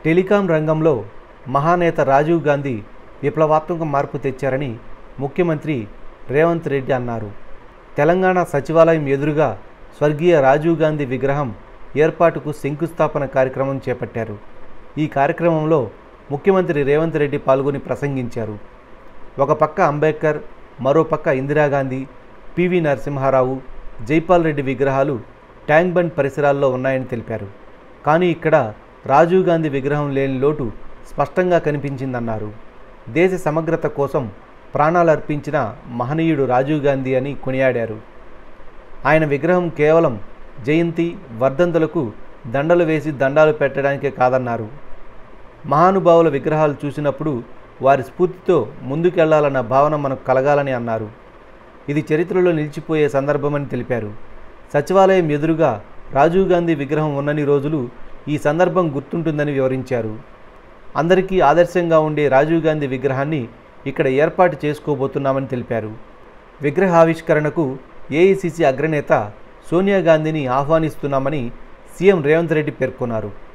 telecom రంగంలో మహానేత రాజీవ్ గాంధీ విప్లవాత్మక మార్పు తెచ్చారని ముఖ్యమంత్రి రేవంత్ రెడ్డి అన్నారు తెలంగాణ సచివాలయం ఎదురుగా స్వర్గీయ రాజీవ్ గాంధీ విగ్రహం ఏర్పాటుకు శంకుస్థాపన కార్యక్రమం చేపట్టారు ఈ కార్యక్రమంలో ముఖ్యమంత్రి రేవంత్ రెడ్డి పాల్గొని ప్రసంగించారు ఒక పక్క అంబేద్కర్ మరో పక్క ఇందిరాగాంధీ పివి నరసింహారావు జైపాల్ రెడ్డి విగ్రహాలు ట్యాంక్ బండ్ పరిసరాల్లో ఉన్నాయని తెలిపారు కానీ ఇక్కడ రాజీవ్ గాంధీ విగ్రహం లేని లోటు స్పష్టంగా కనిపించిందన్నారు దేశ సమగ్రత కోసం ప్రాణాలు అర్పించిన మహనీయుడు రాజీవ్ గాంధీ అని కొనియాడారు ఆయన విగ్రహం కేవలం జయంతి వర్ధంతులకు దండలు వేసి దండాలు పెట్టడానికే కాదన్నారు మహానుభావుల విగ్రహాలు చూసినప్పుడు వారి స్ఫూర్తితో ముందుకెళ్లాలన్న భావన మనకు కలగాలని అన్నారు ఇది చరిత్రలో నిలిచిపోయే సందర్భమని తెలిపారు సచివాలయం ఎదురుగా రాజీవ్ గాంధీ విగ్రహం ఉన్నన్ని రోజులు ఈ సందర్భం గుర్తుంటుందని వివరించారు అందరికీ ఆదర్శంగా ఉండే రాజీవ్ గాంధీ విగ్రహాన్ని ఇక్కడ ఏర్పాటు చేసుకోబోతున్నామని తెలిపారు విగ్రహావిష్కరణకు ఏఐసిసి అగ్రనేత సోనియా గాంధీని ఆహ్వానిస్తున్నామని సీఎం రేవంత్ రెడ్డి పేర్కొన్నారు